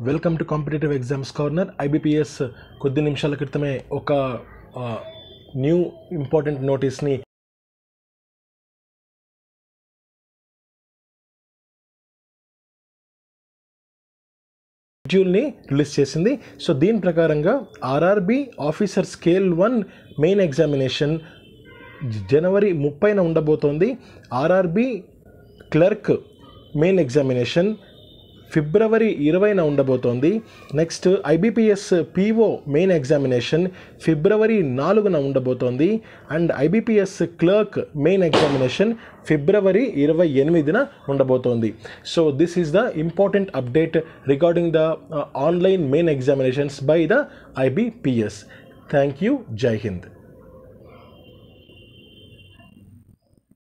welcome to competitive exams corner IBPS కొద్ది నిమిషాల క్రితమే ఒక న్యూ ఇంపార్టెంట్ నోటీస్ని షెడ్యూల్ని రిలీజ్ చేసింది సో దీని ప్రకారంగా RRB officer scale one main examination జనవరి ముప్పైన ఉండబోతోంది ఆర్ఆర్బి క్లర్క్ మెయిన్ ఎగ్జామినేషన్ ఫిబ్రవరి ఇరవైన ఉండబోతోంది next IBPS PO main examination ఫిబ్రవరి నాలుగున ఉండబోతోంది and IBPS clerk main examination ఫిబ్రవరి ఇరవై ఎనిమిదిన ఉండబోతోంది so this is the important update regarding the online main examinations by the IBPS thank you జై హింద్